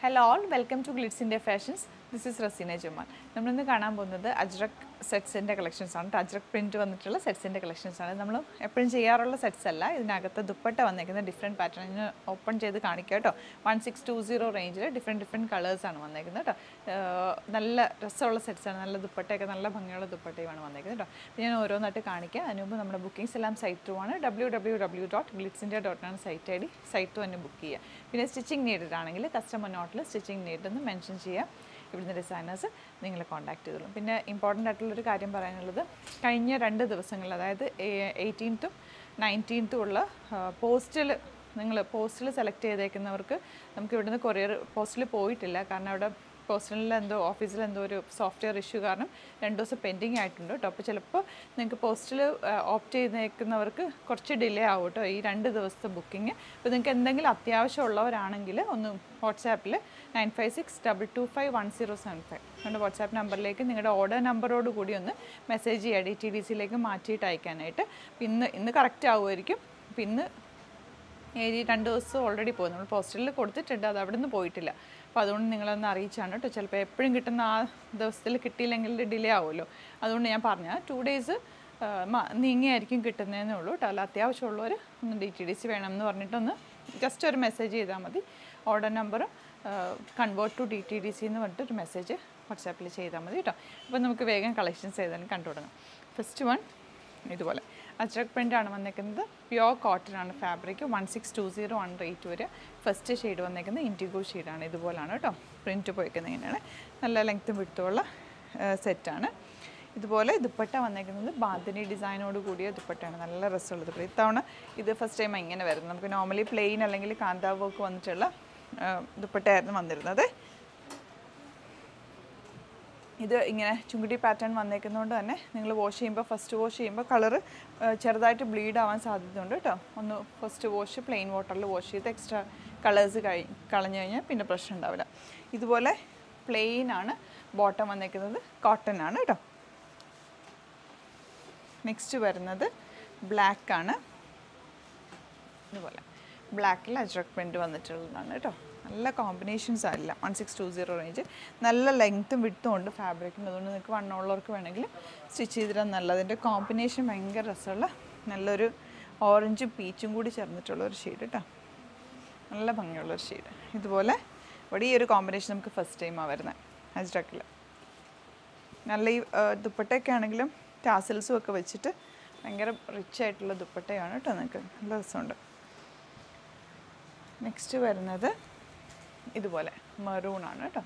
Hello all welcome to Glitz India fashions this is Raseena Juman നമ്മളിന്ന് കാണാൻ പോകുന്നത് അജ്രക് സെറ്റ്സിൻ്റെ കളക്ഷൻസ് ആണ് ട്ടോ. അജ്രക് പ്രിൻറ്റ് വന്നിട്ടുള്ള സെറ്റ്സിൻ്റെ കളക്ഷൻസ് ആണ് നമ്മൾ എപ്പോഴും ചെയ്യാറുള്ള സെറ്റ്സ് അല്ല ഇതിനകത്ത് ദുപ്പട്ട വന്നേക്കുന്നത് ഡിഫറെൻറ്റ് പാറ്റേണിന് ഓപ്പൺ ചെയ്ത് കാണിക്കുക കേട്ടോ വൺ സിക്സ് ടു സീറോ റേഞ്ചിൽ ഡിഫറെൻറ്റ് ഡിഫറെൻറ്റ് കളേഴ്സാണ് വന്നേക്കുന്നത് കേട്ടോ ഏഹ് നല്ല രസമുള്ള സെറ്റ്സാണ് നല്ല ദുപ്പട്ടയൊക്കെ നല്ല ഭംഗിയുള്ള ദുപ്പട്ടയുമാണ് വന്നേക്കുന്നത് കേട്ടോ അപ്പോൾ ഞാൻ ഓരോന്നായിട്ട് കാണിക്കുക അതിന് മുമ്പ് നമ്മുടെ ബുക്കിംഗ്സ് എല്ലാം സൈറ്റ് ആണ് W W W dot Glitz India dot ആണ് സൈറ്റ് ഐ ഡി സൈറ്റ് തന്നെ ബുക്ക് ചെയ്യുക പിന്നെ സ്റ്റിച്ചിങ് നീഡഡ് ആണെങ്കിൽ കസ്റ്റമർ നോട്ടിൽ സ്റ്റിച്ചിങ് നീഡ് എന്ന് മെൻഷൻ ചെയ്യുക ഇവിടുന്ന് ഡിസൈനേഴ്സ് നിങ്ങളെ കോൺടാക്ട് ചെയ്തോളും പിന്നെ ഇമ്പോർട്ടൻ്റ് ആയിട്ടുള്ളൊരു കാര്യം പറയാനുള്ളത് കഴിഞ്ഞ രണ്ട് ദിവസങ്ങളിൽ അതായത് എയ്റ്റീൻത്തും നയൻറ്റീൻത്തും ഉള്ള പോസ്റ്റിൽ നിങ്ങൾ പോസ്റ്റിൽ സെലക്ട് ചെയ്തേക്കുന്നവർക്ക് നമുക്ക് ഇവിടുന്ന് കൊറിയർ പോസ്റ്റിൽ പോയിട്ടില്ല കാരണം അവിടെ പോസ്റ്റലിൽ എന്തോ ഓഫീസിൽ എന്തോ ഒരു സോഫ്റ്റ്വെയർ ഇഷ്യൂ കാരണം രണ്ട് ദിവസം പെൻഡിങ് ആയിട്ടുണ്ട് കേട്ടോ അപ്പോൾ ചിലപ്പോൾ നിങ്ങൾക്ക് പോസ്റ്റിൽ ഓപ്റ്റ് ചെയ്തേക്കുന്നവർക്ക് കുറച്ച് ഡിലേ ആവും കേട്ടോ ഈ രണ്ട് ദിവസത്തെ ബുക്കിംഗ് അപ്പോൾ നിങ്ങൾക്ക് എന്തെങ്കിലും അത്യാവശ്യമുള്ളവരാണെങ്കിൽ ഒന്ന് വാട്സാപ്പിൽ nine five six double two five one zero seven five നമ്മുടെ വാട്സാപ്പ് നമ്പറിലേക്ക് നിങ്ങളുടെ ഓർഡർ നമ്പറോട് കൂടി ഒന്ന് മെസ്സേജ് ചെയ്യുക ഡി ടി ഡി സിയിലേക്ക് മാറ്റിയിട്ട് അയക്കാനായിട്ട് അപ്പോൾ ഇന്ന് ഇന്ന് കറക്റ്റ് ആവുമായിരിക്കും അപ്പോൾ ഇന്ന് ഈ രണ്ട് ദിവസം ഓൾറെഡി പോയി നമ്മൾ പോസ്റ്റലിൽ കൊടുത്തിട്ടുണ്ട് അത് അവിടെ നിന്ന് പോയിട്ടില്ല അപ്പോൾ അതുകൊണ്ട് നിങ്ങളൊന്ന് അറിയിച്ചാണ് കേട്ടോ ചിലപ്പോൾ എപ്പോഴും കിട്ടുന്ന ആ ദിവസത്തിൽ കിട്ടിയില്ലെങ്കിൽ ഡിലേ ആവുമല്ലോ അതുകൊണ്ട് ഞാൻ പറഞ്ഞ ടു ഡേയ്സ് നീങ്ങിയായിരിക്കും കിട്ടുന്നതെന്നേ ഉള്ളൂ കേട്ടോ അല്ല അത്യാവശ്യമുള്ളവർ ഒന്ന് ഡി ടി ഡി സി വേണം എന്ന് പറഞ്ഞിട്ടൊന്ന് ജസ്റ്റ് ഒരു മെസ്സേജ് ചെയ്താൽ മതി order number convert to D T D C എന്ന് പറഞ്ഞിട്ട് ഒരു മെസ്സേജ് വാട്സാപ്പിൽ ചെയ്താൽ മതി കേട്ടോ അപ്പോൾ നമുക്ക് വേഗം കളക്ഷൻസ് ചെയ്താലും കണ്ടു തുടങ്ങാം ഫസ്റ്റ് വൺ ഇതുപോലെ അജ്രക് പ്രിൻ്റ് ആണ് വന്നേക്കുന്നത് പ്യോർ കോട്ടൺ ആണ് fabric one six two zero one rate വരെ ഫസ്റ്റ് ഷെയ്ഡ് വന്നേക്കുന്നത് ഇൻഡിഗോ ഷെയ്ഡാണ് ഇതുപോലാണ് കേട്ടോ പ്രിൻറ്റ് പോയിക്കുന്നത് ഇങ്ങനെയാണ് നല്ല ലെങ്ത്തും വിട്ടുമുള്ള സെറ്റാണ് ഇതുപോലെ ദുപ്പട്ട വന്നേക്കുന്നത് ബാന്തിനി ഡിസൈനോട് കൂടിയ ദുപ്പട്ടയാണ് നല്ല രസമുള്ള ദുപ്പട്ട ഇത്തവണ ഇത് ഫസ്റ്റ് ടൈം ഇങ്ങനെ വരുന്നത് നമുക്ക് നോർമലി പ്ലെയിൻ അല്ലെങ്കിൽ കാന്താ വർക്ക് വന്നിട്ടുള്ള ആ, ദുപ്പട്ടയായിരുന്നു വന്നിരുന്നത് ഇത് ഇങ്ങനെ ചുങ്കുടി പാറ്റേൺ വന്നേക്കുന്നതുകൊണ്ട് തന്നെ നിങ്ങൾ വാഷ് ചെയ്യുമ്പോൾ ഫസ്റ്റ് വാഷ് ചെയ്യുമ്പോൾ കളറ് ചെറുതായിട്ട് ബ്ലീഡ് ആവാൻ സാധ്യതയുണ്ട് കേട്ടോ ഒന്ന് ഫസ്റ്റ് വാഷ് പ്ലെയിൻ വാട്ടറിൽ വാഷ് ചെയ്ത് എക്സ്ട്രാ കളേഴ്സ് കഴി കളഞ്ഞു കഴിഞ്ഞാൽ പിന്നെ പ്രശ്നം ഉണ്ടാവില്ല ഇതുപോലെ പ്ലെയിൻ ആണ് ബോട്ടം വന്നേക്കുന്നത് കോട്ടൺ ആണ് കേട്ടോ നെക്സ്റ്റ് വരുന്നത് ബ്ലാക്ക് ആണ് ഇതുപോലെ ബ്ലാക്കിൽ അജ്രക് പ്രിൻറ്റ് വന്നിട്ടുള്ളതാണ് കേട്ടോ നല്ല കോമ്പിനേഷൻസ് ആയില്ല one six two zero range നല്ല ലെങ്ത്തും വിട്ടും ഉണ്ട് ഫാബ്രിക്കിന് അതുകൊണ്ട് നിങ്ങൾക്ക് വണ്ണമുള്ളവർക്ക് വേണമെങ്കിൽ സ്റ്റിച്ച് ചെയ്തിടാൻ നല്ല അതിൻ്റെ കോമ്പിനേഷൻ ഭയങ്കര രസമുള്ള നല്ലൊരു ഓറഞ്ചും പീച്ചും കൂടി ചേർന്നിട്ടുള്ള ഒരു ഷെയ്ഡ് കേട്ടോ നല്ല ഭംഗിയുള്ളൊരു ഷെയ്ഡ് ഇതുപോലെ ഇവിടെ ഈ ഒരു കോമ്പിനേഷൻ നമുക്ക് ഫസ്റ്റ് ടൈമാണ് വരുന്നത് അജ്രക്കിൽ നല്ല ഈ ആ, ദുപ്പട്ടയൊക്കെ ആണെങ്കിലും ടാസിൽസും ഒക്കെ വെച്ചിട്ട് ഭയങ്കര റിച്ച് ആയിട്ടുള്ള ദുപ്പട്ടയാണ് കേട്ടോ നിങ്ങൾക്ക് നല്ല രസമുണ്ട് നെക്സ്റ്റ് വരുന്നത് ഇതുപോലെ മെറൂൺ ആണ് കേട്ടോ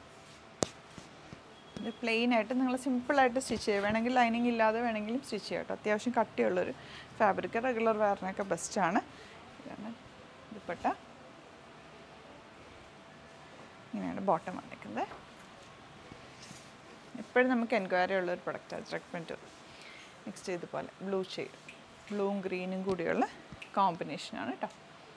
ഇത് പ്ലെയിൻ ആയിട്ട് നിങ്ങൾ സിമ്പിളായിട്ട് സ്റ്റിച്ച് ചെയ്യുക വേണമെങ്കിൽ ലൈനിങ് ഇല്ലാതെ വേണമെങ്കിലും സ്റ്റിച്ച് ചെയ്യാം കേട്ടോ അത്യാവശ്യം കട്ടിയുള്ളൊരു ഫാബ്രിക് റെഗുലർ വെയറിനൊക്കെ ബെസ്റ്റാണ് ഇതാണ് ദുപ്പട്ട ഇങ്ങനെയാണ് ബോട്ടം വന്നിരിക്കുന്നത് എപ്പോഴും നമുക്ക് എൻക്വയറി ഉള്ള ഒരു പ്രൊഡക്റ്റാണ് അജ്രക് പ്രിൻറ്റ് നെക്സ്റ്റ് ഇതുപോലെ ബ്ലൂ ഷെയ്ഡ് ബ്ലൂവും ഗ്രീനും കൂടിയുള്ള കോമ്പിനേഷനാണ് കേട്ടോ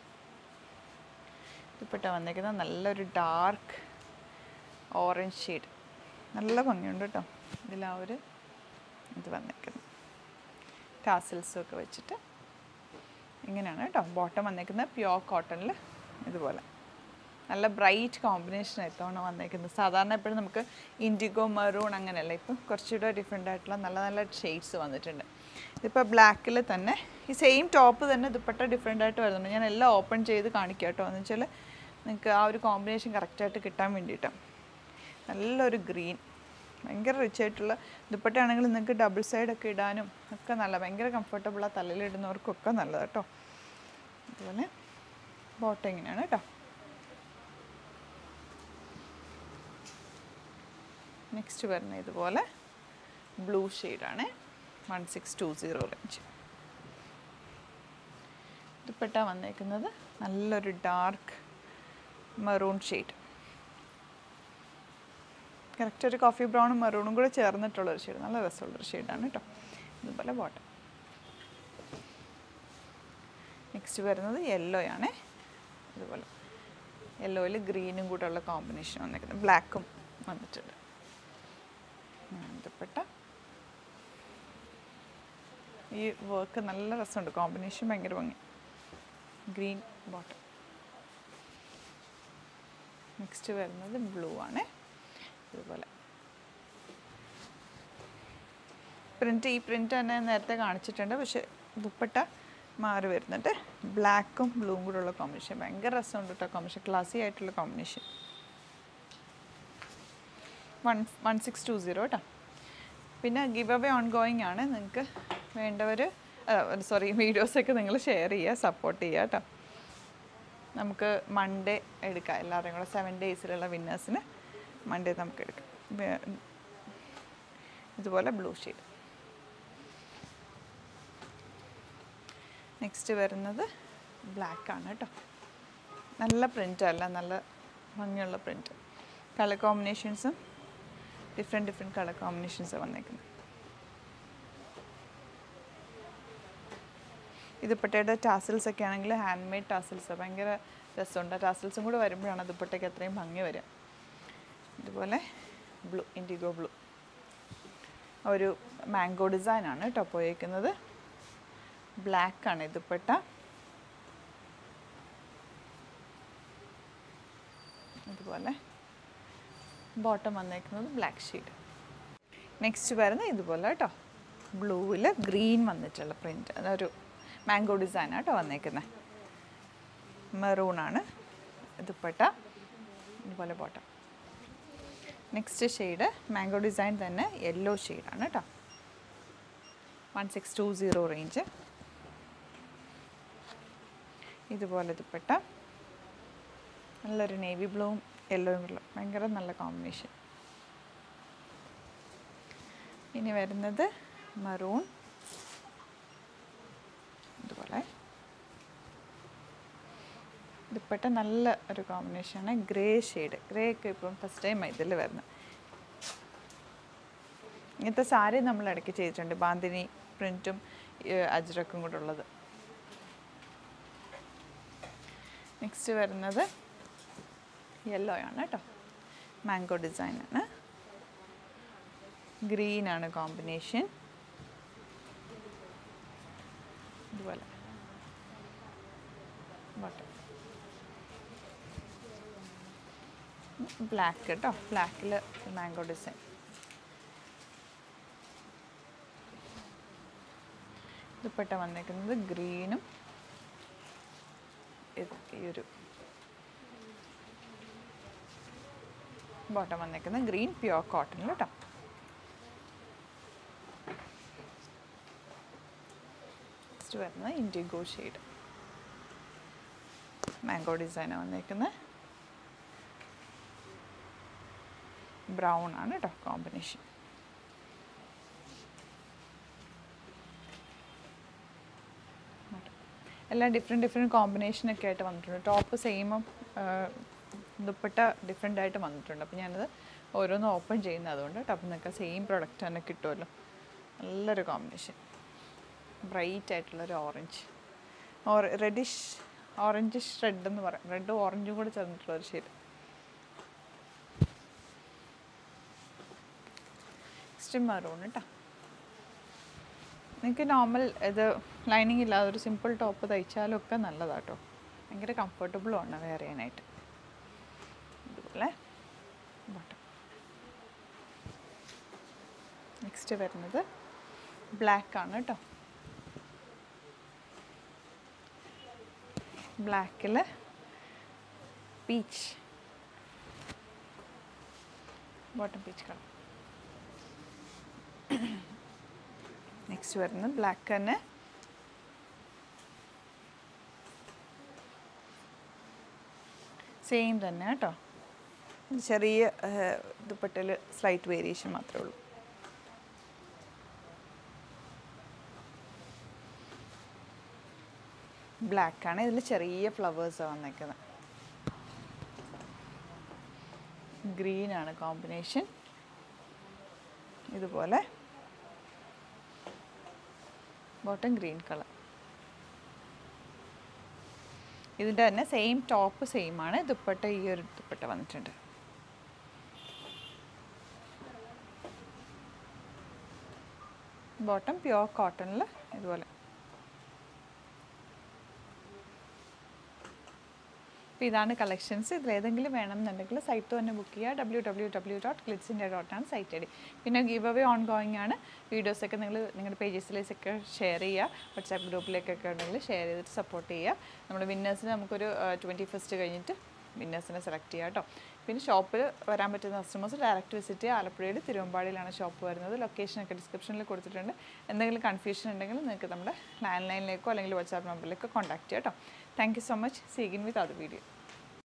ദുപ്പട്ട വന്നേക്കുന്നത് നല്ലൊരു ഡാർക്ക് ഓറഞ്ച് ഷെയ്ഡ് നല്ല ഭംഗിയുണ്ട് കേട്ടോ ഇതിൽ ആ ഒരു ഇത് വന്നേക്കുന്നത് ടാസിൽസും ഒക്കെ വെച്ചിട്ട് ഇങ്ങനെയാണ് കേട്ടോ ബോട്ടം വന്നേക്കുന്നത് പ്യോർ കോട്ടണിൽ ഇതുപോലെ നല്ല ബ്രൈറ്റ് കോമ്പിനേഷൻ ആയിട്ടാണ് വന്നേക്കുന്നത് സാധാരണ എപ്പോഴും നമുക്ക് ഇൻഡിഗോ മെറൂൺ അങ്ങനെയല്ല ഇപ്പം കുറച്ചുകൂടെ ഡിഫറെൻ്റ് ആയിട്ടുള്ള നല്ല നല്ല ഷെയ്ഡ്സ് വന്നിട്ടുണ്ട് ഇതിപ്പോൾ ബ്ലാക്കിൽ തന്നെ ഈ സെയിം ടോപ്പ് തന്നെ ദുപ്പട്ട ഡിഫറെൻ്റ് ആയിട്ട് വരുന്നുണ്ട് ഞാൻ എല്ലാം ഓപ്പൺ ചെയ്ത് കാണിക്കാം കേട്ടോ എന്ന് വെച്ചാൽ നിങ്ങൾക്ക് ആ ഒരു കോമ്പിനേഷൻ കറക്റ്റായിട്ട് കിട്ടാൻ വേണ്ടിയിട്ടാണ് നല്ലൊരു ഗ്രീൻ ഭയങ്കര റിച്ച് ആയിട്ടുള്ള ദുപ്പട്ടയാണെങ്കിൽ നിങ്ങൾക്ക് ഡബിൾ സൈഡൊക്കെ ഇടാനും ഒക്കെ നല്ല ഭയങ്കര കംഫർട്ടബിളാണ് തലയിലിടുന്നവർക്കൊക്കെ നല്ലത് കേട്ടോ അതുപോലെ ബോട്ടം ഇങ്ങനെയാണ് കേട്ടോ നെക്സ്റ്റ് വരുന്ന ഇതുപോലെ ബ്ലൂ ഷെയ്ഡാണ് one six two zero range dupatta വന്നേക്കുന്നത് നല്ലൊരു ഡാർക്ക് മെറൂൺ ഷെയ്ഡ് കറക്റ്റ് ഒരു കോഫി ബ്രൗണും മെറൂണും കൂടെ ചേർന്നിട്ടുള്ളൊരു ഷെയ്ഡ് നല്ല രസമുള്ളൊരു ഷെയ്ഡാണ് കേട്ടോ ഇതുപോലെ ബോട്ടം നെക്സ്റ്റ് വരുന്നത് യെല്ലോ ആണ് ഇതുപോലെ യെല്ലോയിൽ ഗ്രീനും കൂടെ ഉള്ള കോമ്പിനേഷൻ വന്നിരിക്കുന്നത് ബ്ലാക്കും വന്നിട്ടുണ്ട് ഇങ്ങനെ ദുപ്പട്ട ഈ വർക്ക് നല്ല രസമുണ്ട് കോമ്പിനേഷൻ ഭയങ്കര ഭംഗി ഗ്രീൻ ബോട്ടം നെക്സ്റ്റ് വരുന്നത് ബ്ലൂ ആണ് ഇതുപോലെ പ്രിൻറ്റ് ഈ പ്രിൻറ്റ് തന്നെ നേരത്തെ കാണിച്ചിട്ടുണ്ട് പക്ഷെ ദുപ്പട്ട മാറി വരുന്നുണ്ട് ബ്ലാക്കും ബ്ലൂവും കൂടെ ഉള്ള കോമ്പിനേഷൻ ഭയങ്കര രസമുണ്ട് കേട്ടോ കോമ്പിനേഷൻ ക്ലാസി ആയിട്ടുള്ള combination one one six two zero കേട്ടോ പിന്നെ ഗിവ് അവേ ഓൺ ഗോയിങ് ആണ് നിങ്ങൾക്ക് വേണ്ടവർ സോറി വീഡിയോസൊക്കെ നിങ്ങൾ ഷെയർ ചെയ്യുക സപ്പോർട്ട് ചെയ്യുക കേട്ടോ നമുക്ക് മൺഡേ എടുക്കാം എല്ലാവരുടെയും കൂടെ സെവൻ ഡേയ്സിലുള്ള വിന്നേഴ്സിന് മൺഡേ നമുക്ക് എടുക്കാം വേ- ഇതുപോലെ ബ്ലൂ ഷെയ്ഡ് നെക്സ്റ്റ് വരുന്നത് ബ്ലാക്ക് ആണ് കേട്ടോ നല്ല പ്രിൻ്റ് അല്ല നല്ല ഭംഗിയുള്ള പ്രിൻ്റ് കളർ കോമ്പിനേഷൻസും ഡിഫറെൻറ്റ് ഡിഫറെൻറ്റ് കളർ കോമ്പിനേഷൻസ് വന്നേക്കുന്നത് ദുപ്പട്ടയുടെ ടാസിൽസ് ഒക്കെ ആണെങ്കിൽ ഹാൻഡ് മെയ്ഡ് ടാസിൽസ് ഭയങ്കര രസമുണ്ട് ടാസിൽസും കൂടെ വരുമ്പോഴാണ് ദുപ്പട്ടയ്ക്ക് അത്രയും ഭംഗി വരിക ഇതുപോലെ ബ്ലൂ ഇൻഡിഗോ ബ്ലൂ ഒരു മാംഗോ ഡിസൈൻ ആണ് കേട്ടോ പോയേക്കുന്നത് ബ്ലാക്ക് ആണ് ഈ ദുപ്പട്ട ഇതുപോലെ ബോട്ടം വന്നേക്കുന്നത് ബ്ലാക്ക് ഷെയ്ഡ് നെക്സ്റ്റ് വരുന്നത് ഇതുപോലെ കേട്ടോ ബ്ലൂവിൽ ഗ്രീൻ വന്നിട്ടുള്ള പ്രിൻറ്റ് അതൊരു മാംഗോ ഡിസൈൻ കേട്ടോ വന്നേക്കുന്നത് മെറൂണാണ് ദുപ്പട്ട ഇതുപോലെ bottom next shade mango design തന്നെ യെല്ലോ ഷെയ്ഡാണ് കേട്ടോ one six two zero range ഇതുപോലെ ദുപ്പട്ട നല്ലൊരു നേവി ബ്ലൂവും യെല്ലോയും ഉള്ള ഭയങ്കര നല്ല കോമ്പിനേഷൻ ഇനി വരുന്നത് മറൂൺ ഇതുപോലെ ദുപ്പട്ട നല്ല ഒരു കോമ്പിനേഷനാണ് ഗ്രേ ഷെയ്ഡ് ഗ്രേ ഒക്കെ ഇപ്പം ഫസ്റ്റ് ടൈം ഇതിൽ വരുന്നത് ഇങ്ങനത്തെ സാരി നമ്മൾ ഇടയ്ക്ക് ചെയ്തിട്ടുണ്ട് ബാന്തിനി പ്രിൻറ്റും അജ്രക്കും കൂടെ ഉള്ളത് നെക്സ്റ്റ് വരുന്നത് യെല്ലോ ആണ് കേട്ടോ മാംഗോ ഡിസൈനാണ് ഗ്രീൻ ആണ് കോമ്പിനേഷൻ ഇതുപോലെ ബോട്ടം ബ്ലാക്ക് കേട്ടോ ബ്ലാക്കിൽ മാംഗോ ഡിസൈൻ ദുപ്പട്ട വന്നേക്കുന്നത് ഗ്രീനും ഇത് ഈ ഒരു ബോട്ടം വന്നേക്കുന്നത് ഗ്രീൻ പ്യുവർ കോട്ടണിൽ കേട്ടോ നെക്സ്റ്റ് വരുന്നത് ഇൻഡിഗോ ഷെയ്ഡ് മാംഗോ ഡിസൈനാണ് വന്നേക്കുന്നത് ബ്രൗൺ ആണ് കേട്ടോ കോമ്പിനേഷൻ എല്ലാം ഡിഫറെൻറ്റ് ഡിഫറെൻറ്റ് കോമ്പിനേഷനൊക്കെ ആയിട്ട് വന്നിട്ടുണ്ട് ടോപ്പ് സെയിമും ദുപ്പട്ട ഡിഫറെൻ്റ് ആയിട്ട് വന്നിട്ടുണ്ട് അപ്പോൾ ഞാനത് ഓരോന്ന് ഓപ്പൺ ചെയ്യുന്നത് അതുകൊണ്ട് കേട്ടോ അപ്പോൾ നിങ്ങൾക്ക് സെയിം പ്രൊഡക്റ്റ് തന്നെ കിട്ടുമല്ലോ നല്ലൊരു കോമ്പിനേഷൻ ബ്രൈറ്റ് ആയിട്ടുള്ളൊരു orange or reddish orangish red എന്ന് പറയാം റെഡും ഓറഞ്ചും കൂടെ ചേർന്നിട്ടുള്ളൊരു ഷെയ്ഡ് നെക്സ്റ്റ് മറൂൺ കേട്ടോ നിങ്ങൾക്ക് നോർമൽ ഇത് ലൈനിങ് ഇല്ലാതെ ഒരു സിമ്പിൾ ടോപ്പ് തയ്ച്ചാലും ഒക്കെ നല്ലതാട്ടോ ഭയങ്കര കംഫർട്ടബിളും ആണ് വെയർ ചെയ്യാനായിട്ട് ഇതുപോലെ ബോട്ടം നെക്സ്റ്റ് വരുന്നത് ബ്ലാക്ക് ആണ് കേട്ടോ ബ്ലാക്കിൽ peach bottom peach colour next വരുന്നത് ബ്ലാക്ക് തന്നെ സെയിം തന്നെ കേട്ടോ ചെറിയ ദുപ്പട്ടയിൽ സ്ലൈറ്റ് വേരിയേഷൻ മാത്രമേ ഉള്ളൂ ബ്ലാക്ക് ആണ് ഇതിൽ ചെറിയ ഫ്ലവേഴ്സ് വന്നേക്കുന്നത് ഗ്രീൻ ആണ് കോമ്പിനേഷൻ ഇതുപോലെ ബോട്ടം ഗ്രീൻ കളർ ഇതിൻ്റെ തന്നെ സെയിം ടോപ്പ് സെയിം ആണ് ദുപ്പട്ട ഈ ഒരു ദുപ്പട്ട വന്നിട്ടുണ്ട് ബോട്ടം പ്യുവർ കോട്ടണിൽ ഇതുപോലെ അപ്പോൾ ഇതാണ് കളക്ഷൻസ് ഇതിൽ ഏതെങ്കിലും വേണമെന്നുണ്ടെങ്കിൽ സൈറ്റ് തന്നെ ബുക്ക് ചെയ്യുക W W W dot Glitz India dot ആണ് സൈറ്റ് ഐ ഡി പിന്നെ ഗീവ് അവേ ഓൺ ഗോയിങ് ആണ് വീഡിയോസൊക്കെ നിങ്ങൾ നിങ്ങളുടെ പേജസിലേക്കൊക്കെ ഷെയർ ചെയ്യുക വാട്സാപ്പ് ഗ്രൂപ്പിലേക്കൊക്കെ ഉണ്ടെങ്കിൽ ഷെയർ ചെയ്തിട്ട് സപ്പോർട്ട് ചെയ്യുക നമ്മുടെ വിന്നേഴ്സിന് നമുക്കൊരു ട്വൻറ്റി ഫസ്റ്റ് കഴിഞ്ഞിട്ട് വിന്നേഴ്സിനെ സെലക്ട് ചെയ്യുക കേട്ടോ പിന്നെ ഷോപ്പിൽ വരാൻ പറ്റുന്ന കസ്റ്റമേഴ്സ് ഡയറക്റ്റ് വിസിറ്റ് ചെയ്യുക ആലപ്പുഴയിൽ തിരുവമ്പാടിയിലാണ് ഷോപ്പ് വരുന്നത് ലൊക്കേഷനൊക്കെ ഡിസ്ക്രിപ്ഷനിൽ കൊടുത്തിട്ടുണ്ട് എന്തെങ്കിലും കൺഫ്യൂഷൻ ഉണ്ടെങ്കിൽ നിങ്ങൾക്ക് നമ്മുടെ ലാൻഡ് ലൈനിലേക്കോ അല്ലെങ്കിൽ വാട്സാപ്പ് നമ്പറിലേക്കോ കോൺടാക്ട് ചെയ്യാം കേട്ടോ thank you so much see again with അത് വീഡിയോ